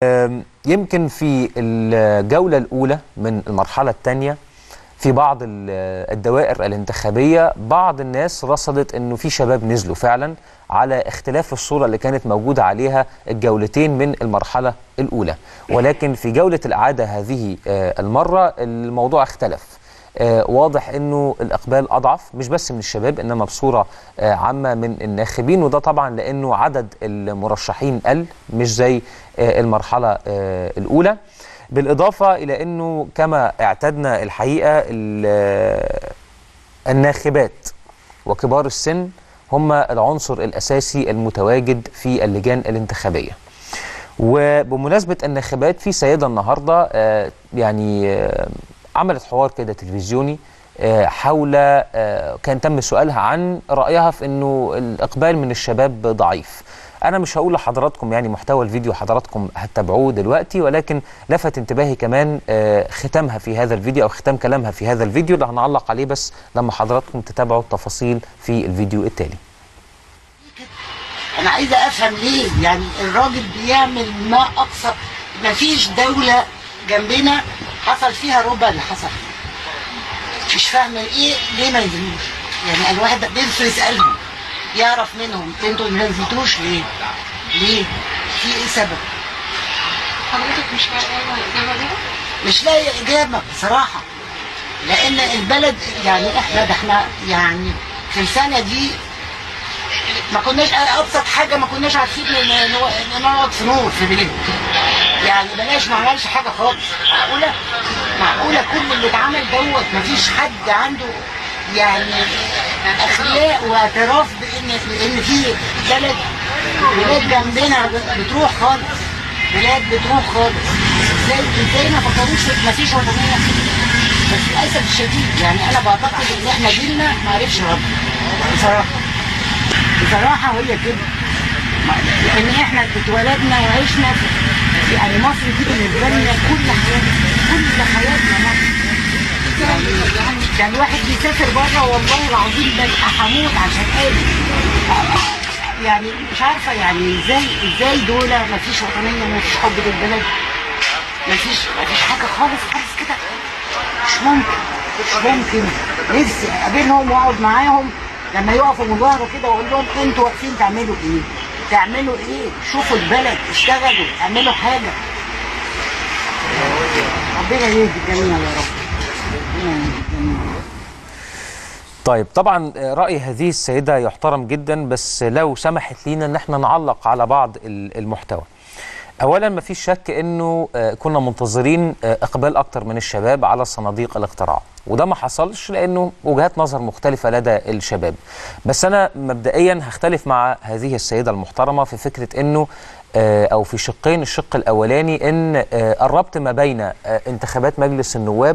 أم، يمكن في الجولة الأولى من المرحلة الثانية في بعض ال- الدوائر الانتخابية بعض الناس رصدت أنه في شباب نزلوا فعلا على اختلاف الصورة اللي كانت موجودة عليها الجولتين من المرحلة الأولى ولكن في جولة الإعادة هذه آه، المرة الموضوع اختلف آه، واضح انه الاقبال اضعف مش بس من الشباب انما بصوره آه، عامه من الناخبين وده طبعا لانه عدد المرشحين قل مش زي آه، المرحله آه، الاولى بالاضافه الى انه كما اعتدنا الحقيقه ال- آه، الناخبات وكبار السن هم العنصر الاساسي المتواجد في اللجان الانتخابيه وبمناسبة الناخبات في سيدة النهاردة آه، يعني آه، عملت حوار كده تلفزيوني آه، حول آه، كان تم سؤالها عن رأيها في أنه الإقبال من الشباب ضعيف أنا مش هقول لحضراتكم يعني محتوى الفيديو حضراتكم هتتابعوه دلوقتي ولكن لفت انتباهي كمان آه، ختامها في هذا الفيديو أو ختام كلامها في هذا الفيديو اللي هنعلق عليه بس لما حضراتكم تتابعوا التفاصيل في الفيديو التالي انا عايزه افهم ليه يعني الراجل بيعمل ما اقصى ما فيش دوله جنبنا حصل فيها ربع اللي حصل مش فاهمه ايه ليه ما ينزلوش يعني الواحد نفسه يسالهم يعرف منهم انتوا ما نزلتوش ليه ليه في ايه سبب حضرتك مش لاقي الإجابة دي؟ مش لاقي اجابه بصراحه لان البلد يعني احنا ده احنا يعني في السنه دي ما كناش ابسط حاجه ما كناش عارفين ن- ن- نقعد في نور في بلاد يعني بلاش ما عملش حاجه خالص معقوله معقوله كل اللي اتعمل دوت ما فيش حد عنده يعني اخلاق واعتراف بان بان في بلد بلاد جنبنا بتروح خالص بلاد بتروح خالص ازاي ازاي ما فكروش في- ما فيش وطنيه بس للاسف الشديد يعني انا بعتقد ان احنا جيلنا ما عرفش ربنا بصراحه بصراحه هي كده ما- لان احنا اتولدنا وعشنا في في- يعني مصر دي بالنسبه لنا كل حياتنا كل حياتنا مصر يعني ده الواحد بيسافر بره والله العظيم ببقى هموت عشان قادر يعني مش عارفه يعني ازاي ازاي دول ما فيش وطنيه ما فيش حب للبلد ما فيش ما فيش حاجه خالص خالص كده مش ممكن مش ممكن نفسي اقابلهم واقعد معاهم لما يقفوا من ظهره كده واقول لهم انتوا واقفين تعملوا ايه؟ تعملوا ايه؟ شوفوا البلد اشتغلوا اعملوا حاجه ربنا يهدي الجميع يا رب ربنا يهدي الجميع طيب طبعا آه، رأي هذه السيدة يحترم جدا بس لو سمحت لينا ان احنا نعلق على بعض ال- المحتوى اولا ما فيش شك انه آه، كنا منتظرين آه، اقبال اكتر من الشباب على صناديق الاقتراع وده ما حصلش لانه وجهات نظر مختلفه لدى الشباب بس انا مبدئيا هختلف مع هذه السيده المحترمه في فكره انه آه، او في شقين الشق الاولاني ان آه، الربط ما بين آه، انتخابات مجلس النواب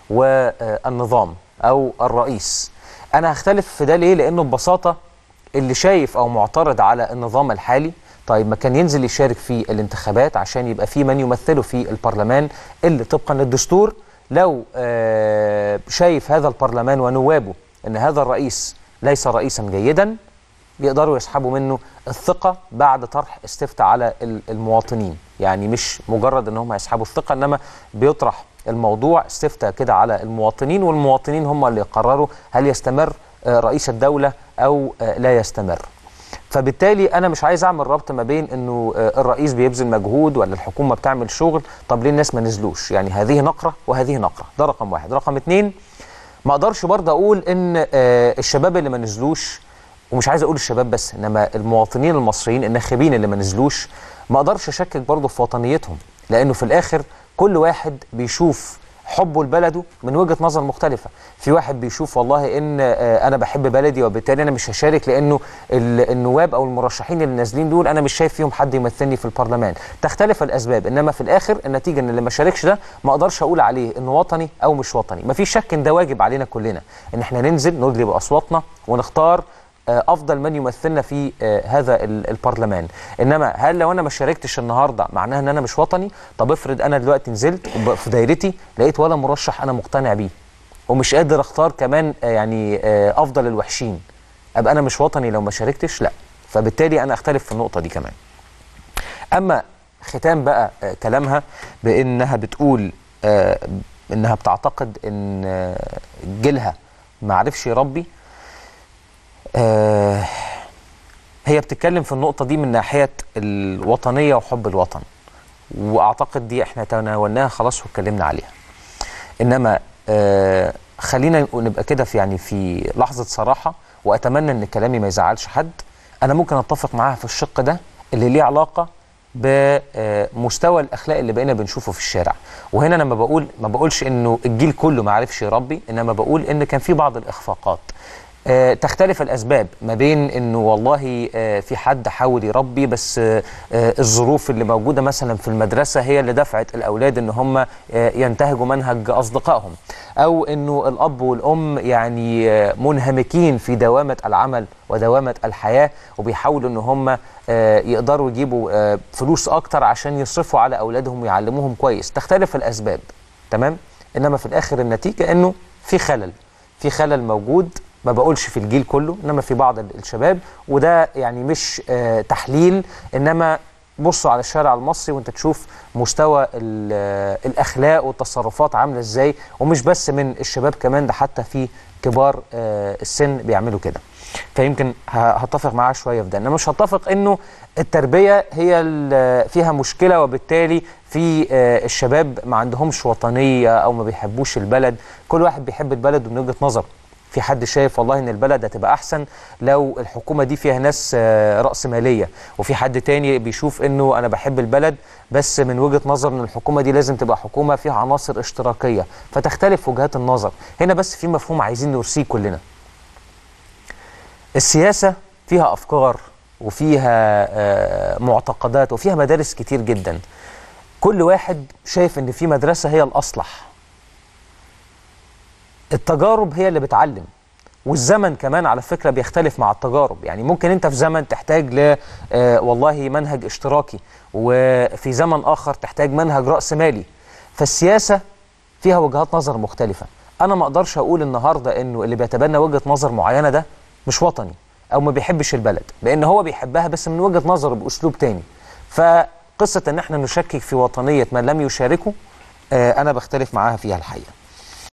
والنظام او الرئيس انا هختلف في ده ليه لانه ببساطه اللي شايف او معترض على النظام الحالي طيب ما كان ينزل يشارك في الانتخابات عشان يبقى في من يمثله في البرلمان اللي طبقا للدستور لو آه، شايف هذا البرلمان ونوابه ان هذا الرئيس ليس رئيسا جيدا يقدروا يسحبوا منه الثقة بعد طرح استفتاء على ال- المواطنين يعني مش مجرد ان هم يسحبوا الثقة انما بيطرح الموضوع استفتاء كده على المواطنين والمواطنين هم اللي يقرروا هل يستمر آه، رئيس الدولة او آه، لا يستمر فبالتالي انا مش عايز اعمل ربط ما بين انه آه، الرئيس بيبذل مجهود ولا الحكومه بتعمل شغل طب ليه الناس ما نزلوش يعني هذه نقره وهذه نقره ده رقم واحد رقم اتنين ما اقدرش برضه اقول ان آه، الشباب اللي ما نزلوش ومش عايز اقول الشباب بس انما المواطنين المصريين الناخبين اللي ما نزلوش ما اقدرش اشكك برضه في وطنيتهم لانه في الاخر كل واحد بيشوف حبه لبلده من وجهه نظر مختلفه في واحد بيشوف والله ان آه، انا بحب بلدي وبالتالي انا مش هشارك لانه ال- النواب او المرشحين اللي نازلين دول انا مش شايف فيهم حد يمثلني في البرلمان تختلف الاسباب انما في الاخر النتيجه ان اللي ما شاركش ده ما اقدرش اقول عليه انه وطني او مش وطني ما فيش شك ان ده واجب علينا كلنا ان احنا ننزل ندلي باصواتنا ونختار آه، افضل من يمثلنا في آه، هذا ال- البرلمان انما هل لو انا ما شاركتش النهارده معناها ان انا مش وطني طب افرض انا دلوقتي نزلت وب- في دايرتي لقيت ولا مرشح انا مقتنع بيه ومش قادر اختار كمان آه، يعني آه، افضل الوحشين ابقى انا مش وطني لو ما شاركتش لا فبالتالي انا اختلف في النقطه دي كمان اما ختام بقى آه، كلامها بانها بتقول آه، انها بتعتقد ان آه، جيلها ما عرفش يربي آه، هي بتتكلم في النقطة دي من ناحية الوطنية وحب الوطن واعتقد دي احنا تناولناها خلاص واتكلمنا عليها انما آه خلينا نبقى كده في يعني في لحظه صراحه واتمنى ان كلامي ما يزعلش حد انا ممكن اتفق معاها في الشق ده اللي ليه علاقه بمستوى الاخلاق اللي بقينا بنشوفه في الشارع وهنا انا ما بقول ما بقولش انه الجيل كله ما عرفش يربي انما بقول ان كان في بعض الاخفاقات آه، تختلف الاسباب ما بين انه والله آه، في حد حاول يربي بس آه، آه، الظروف اللي موجوده مثلا في المدرسه هي اللي دفعت الاولاد ان هم آه، ينتهجوا منهج اصدقائهم او انه الاب والام يعني آه، منهمكين في دوامه العمل ودوامه الحياه وبيحاولوا ان هم آه، يقدروا يجيبوا آه، فلوس اكتر عشان يصرفوا على اولادهم ويعلموهم كويس تختلف الاسباب تمام انما في الاخر النتيجه انه في خلل في خلل موجود ما بقولش في الجيل كله انما في بعض ال- الشباب وده يعني مش آه تحليل انما بصوا على الشارع المصري وانت تشوف مستوى ال- آه، الاخلاق والتصرفات عامله ازاي ومش بس من الشباب كمان ده حتى في كبار آه السن بيعملوا كده فيمكن ه- هتفق معاه شويه في ده انما مش هتفق انه التربيه هي ال- فيها مشكله وبالتالي في آه، الشباب ما عندهمش وطنيه او ما بيحبوش البلد كل واحد بيحب البلد من وجهه نظره في حد شايف والله ان البلد هتبقى احسن لو الحكومه دي فيها ناس آه، راسماليه وفي حد تاني بيشوف انه انا بحب البلد بس من وجهه نظر ان الحكومه دي لازم تبقى حكومه فيها عناصر اشتراكيه فتختلف وجهات النظر هنا بس في مفهوم عايزين نرسيه كلنا السياسة فيها أفكار وفيها آه، معتقدات وفيها مدارس كتير جدا كل واحد شايف إن في مدرسة هي الأصلح التجارب هي اللي بتعلم والزمن كمان على فكرة بيختلف مع التجارب يعني ممكن انت في زمن تحتاج ل آه، والله منهج اشتراكي وفي زمن آخر تحتاج منهج رأس مالي فالسياسة فيها وجهات نظر مختلفة أنا ما أقدرش أقول النهاردة إنه اللي بيتبنى وجهة نظر معينة ده مش وطني أو ما بيحبش البلد لأن هو بيحبها بس من وجهة نظره بأسلوب تاني فقصة إن احنا نشكك في وطنية من لم يشاركه آه، أنا بختلف معاها فيها الحقيقة